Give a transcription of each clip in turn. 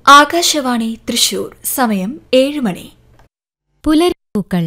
ആകാശവാണി തൃശൂർ സമയം ഏഴ് മണി പുലരിപ്പൂക്കൾ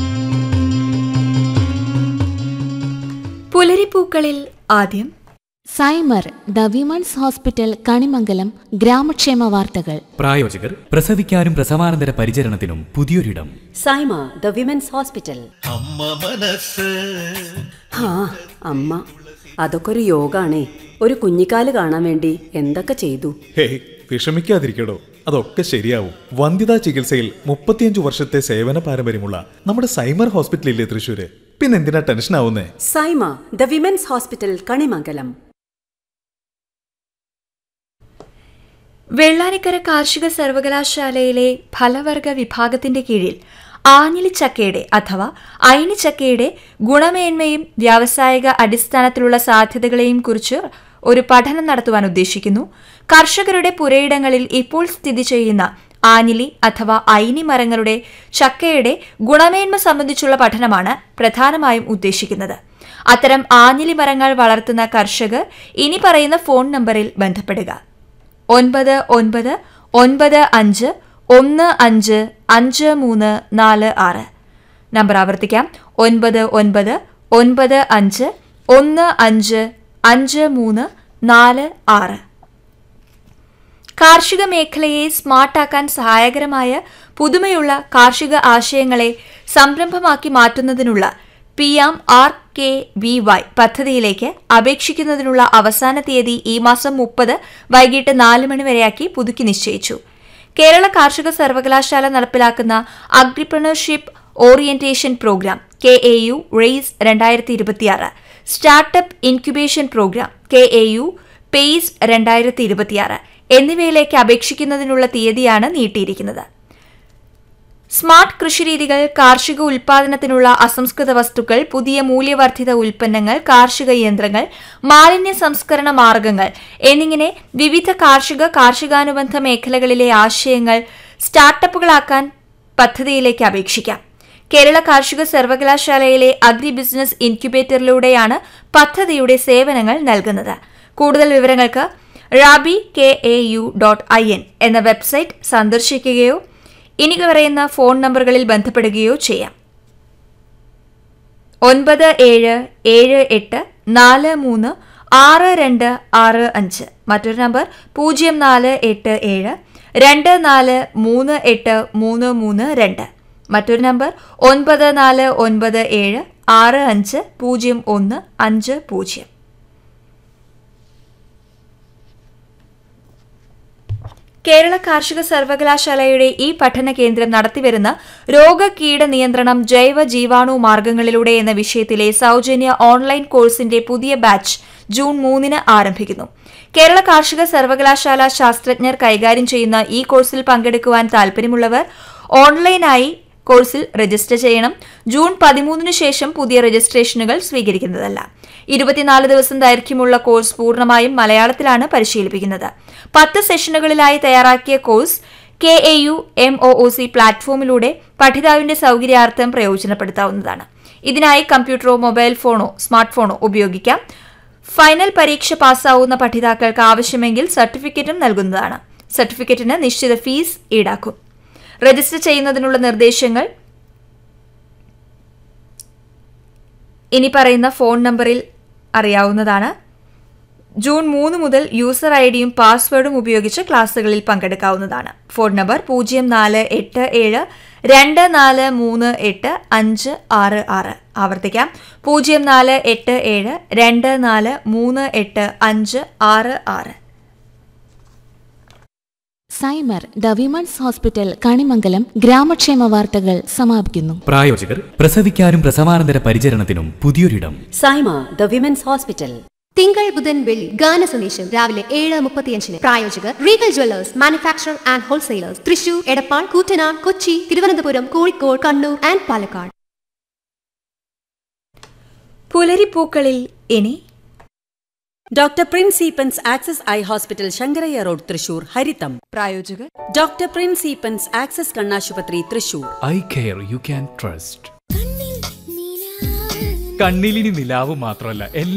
പുലരിപ്പൂക്കളിൽ ആദ്യം Saima the women's hospital Kanimangalam ഗ്രാമക്ഷേമ വാർത്തകൾ പ്രായോജകർ പ്രസവിക്കാനും പ്രസവാനന്തര പരിചരണത്തിനും പുതിയൊരിടം സൈമ ദ വിമൻസ് ഹോസ്പിറ്റൽ അമ്മ മനസ്സ് ആ അമ്മ അതൊക്കെ ഒരു യോഗാണേ ഒരു കുഞ്ഞിക്കാല് കാണാൻ വേണ്ടി എന്തൊക്കെ ചെയ്തു ഹേയ് വിഷമിക്കാതിരിക്കടോ അതൊക്കെ ശരിയാവും വന്ധ്യതാ ചികിത്സയിൽ മുപ്പത്തിയഞ്ചു വർഷത്തെ സേവന പാരമ്പര്യമുള്ള നമ്മുടെ സൈമർ ഹോസ്പിറ്റലില്ലേ തൃശ്ശൂര് പിന്നെന്തിനാ ടെൻഷൻ ആവുന്നേ Saima the women's hospital Kanimangalam Vellanikkara കാർഷിക സർവകലാശാലയിലെ ഫലവർഗ വിഭാഗത്തിന്റെ കീഴിൽ ആഞ്ഞിലിച്ചക്കയുടെ അഥവാ അയിനിച്ചക്കയുടെ ഗുണമേന്മയും വ്യാവസായിക അടിസ്ഥാനത്തിലുള്ള സാധ്യതകളെയും കുറിച്ച് ഒരു പഠനം നടത്തുവാൻ ഉദ്ദേശിക്കുന്നു കർഷകരുടെ പുരയിടങ്ങളിൽ ഇപ്പോൾ സ്ഥിതി ചെയ്യുന്ന ആഞ്ഞിലി അഥവാ അയിനി മരങ്ങളുടെ ചക്കയുടെ ഗുണമേന്മ സംബന്ധിച്ചുള്ള പഠനമാണ് പ്രധാനമായും ഉദ്ദേശിക്കുന്നത് അത്തരം ആഞ്ഞിലി മരങ്ങൾ വളർത്തുന്ന കർഷകർ ഇനി പറയുന്ന ഫോൺ നമ്പറിൽ ബന്ധപ്പെടുക ഒൻപത് ഒൻപത് ഒൻപത് അഞ്ച് ഒന്ന് അഞ്ച് അഞ്ച് മൂന്ന് നാല് ആറ് നമ്പർ ആവർത്തിക്കാം ഒൻപത് ഒൻപത് ഒൻപത് അഞ്ച് ഒന്ന് അഞ്ച് അഞ്ച് മൂന്ന് നാല് ആറ് കാർഷിക മേഖലയെ സ്മാർട്ടാക്കാൻ സഹായകരമായ പുതുമയുള്ള കാർഷിക ആശയങ്ങളെ സംരംഭമാക്കി മാറ്റുന്നതിനുള്ള P M K V Y വൈ പദ്ധതിയിലേക്ക് അപേക്ഷിക്കുന്നതിനുള്ള അവസാന തീയതി ഈ മാസം മുപ്പത് വൈകിട്ട് നാല് മണി വരെയാക്കി പുതുക്കി നിശ്ചയിച്ചു കേരള കാർഷിക സർവകലാശാല നടപ്പിലാക്കുന്ന agripreneurship orientation programme K A U raise രണ്ടായിരത്തി ഇരുപത്തിയാറ് startup incubation programme K A U pace രണ്ടായിരത്തി ഇരുപത്തിയാറ് എന്നിവയിലേക്ക് അപേക്ഷിക്കുന്നതിനുള്ള തീയതിയാണ് നീട്ടിയിരിക്കുന്നത് സ്മാർട്ട് കൃഷിരീതികൾ കാർഷിക ഉൽപാദനത്തിനുള്ള അസംസ്കൃത വസ്തുക്കൾ പുതിയ മൂല്യവർദ്ധിത ഉൽപ്പന്നങ്ങൾ കാർഷിക യന്ത്രങ്ങൾ മാലിന്യ സംസ്കരണ മാർഗങ്ങൾ എന്നിങ്ങനെ വിവിധ കാർഷിക കാർഷികാനുബന്ധ മേഖലകളിലെ ആശയങ്ങൾ സ്റ്റാർട്ടപ്പുകളാക്കാൻ പദ്ധതിയിലേക്ക് അപേക്ഷിക്കാം കേരള കാർഷിക സർവകലാശാലയിലെ അഗ്രി ബിസിനസ് ഇൻക്യുബേറ്ററിലൂടെയാണ് പദ്ധതിയുടെ സേവനങ്ങൾ നൽകുന്നത് കൂടുതൽ വിവരങ്ങൾക്ക് rabi K A U dot I N എന്ന വെബ്സൈറ്റ് സന്ദർശിക്കുകയോ ഇനി പറയുന്ന ഫോൺ നമ്പറുകളിൽ ബന്ധപ്പെടുകയോ ചെയ്യാം ഒൻപത് ഏഴ് ഏഴ് എട്ട് നാല് മൂന്ന് ആറ് രണ്ട് ആറ് അഞ്ച് മറ്റൊരു നമ്പർ പൂജ്യം നാല് എട്ട് ഏഴ് രണ്ട് നാല് മൂന്ന് എട്ട് മൂന്ന് മൂന്ന് രണ്ട് മറ്റൊരു നമ്പർ ഒൻപത് നാല് ഒൻപത് ഏഴ് ആറ് അഞ്ച് പൂജ്യം ഒന്ന് അഞ്ച് പൂജ്യം കേരള കാർഷിക സർവകലാശാലയുടെ ഈ പഠന കേന്ദ്രം നടത്തിവരുന്ന രോഗകീട നിയന്ത്രണം ജൈവ ജീവാണു മാർഗങ്ങളിലൂടെ എന്ന വിഷയത്തിലെ സൗജന്യ ഓൺലൈൻ കോഴ്സിന്റെ പുതിയ ബാച്ച് ജൂൺ മൂന്നിന് ആരംഭിക്കുന്നു കേരള കാർഷിക സർവകലാശാല ശാസ്ത്രജ്ഞർ കൈകാര്യം ചെയ്യുന്ന ഈ കോഴ്സിൽ പങ്കെടുക്കുവാൻ താൽപര്യമുള്ളവർ ഓൺലൈനായി കോഴ്സിൽ രജിസ്റ്റർ ചെയ്യണം ജൂൺ പതിമൂന്നിന് ശേഷം പുതിയ രജിസ്ട്രേഷനുകൾ സ്വീകരിക്കുന്നതല്ല ഇരുപത്തിനാല് ദിവസം ദൈർഘ്യമുള്ള കോഴ്സ് പൂർണ്ണമായും മലയാളത്തിലാണ് പരിശീലിപ്പിക്കുന്നത് പത്ത് സെഷനുകളിലായി തയ്യാറാക്കിയ course K A U M O O C പ്ലാറ്റ്ഫോമിലൂടെ പഠിതാവിന്റെ സൗകര്യാർത്ഥം പ്രയോജനപ്പെടുത്താവുന്നതാണ് ഇതിനായി കമ്പ്യൂട്ടറോ മൊബൈൽ ഫോണോ സ്മാർട്ട് ഫോണോ ഉപയോഗിക്കാം ഫൈനൽ പരീക്ഷ പാസ്സാവുന്ന പഠിതാക്കൾക്ക് ആവശ്യമെങ്കിൽ സർട്ടിഫിക്കറ്റും നൽകുന്നതാണ് സർട്ടിഫിക്കറ്റിന് നിശ്ചിത ഫീസ് ഈടാക്കും രജിസ്റ്റർ ചെയ്യുന്നതിനുള്ള നിർദ്ദേശങ്ങൾ ഇനി പറയുന്ന ഫോൺ നമ്പറിൽ അറിയാവുന്നതാണ് ജൂൺ മൂന്ന് മുതൽ യൂസർ ഐ ഡിയും പാസ്വേഡും ഉപയോഗിച്ച് ക്ലാസ്സുകളിൽ പങ്കെടുക്കാവുന്നതാണ് ഫോൺ നമ്പർ പൂജ്യം നാല് എട്ട് ഏഴ് രണ്ട് നാല് മൂന്ന് എട്ട് അഞ്ച് ആറ് ആറ് ആവർത്തിക്കാം പൂജ്യം നാല് എട്ട് ഏഴ് രണ്ട് നാല് മൂന്ന് എട്ട് അഞ്ച് ആറ് ആറ് Saima the women's hospital Kanimangalam ഗ്രാമക്ഷേമ വാർത്തകൾ സമാപിക്കുന്നു പ്രായോജകർ പ്രസവിക്കാനും പ്രസവാനന്തര പരിചരണത്തിനും പുതിയൊരിടം സൈമ ദ വിമൻസ് ഹോസ്പിറ്റൽ തിങ്കൾ ബുധൻ വെള്ളി ഗാന സന്ദേശം രാവിലെ ഏഴ് മുപ്പത്തിയഞ്ചിന് പ്രായോജകർ Regal jewellers manufacturer and wholesalers Thrissur Edappal Koottanad Kochi Thiruvananthapuram Kozhikode Kannur and Palakkad പുലരിപ്പൂക്കളിൽ ഇനി doctor Prince Eapen's access eye hospital Sankaraiya road Thrissur ഹരിതം പ്രായോജകർ ഡോക്ടർ പ്രിൻസ് ഈപ്പൻസ് ആക്സസ് കണ്ണാശുപത്രി Thrissur eye care you can trust കണ്ണിലിനി നിലാവ് മാത്രമല്ല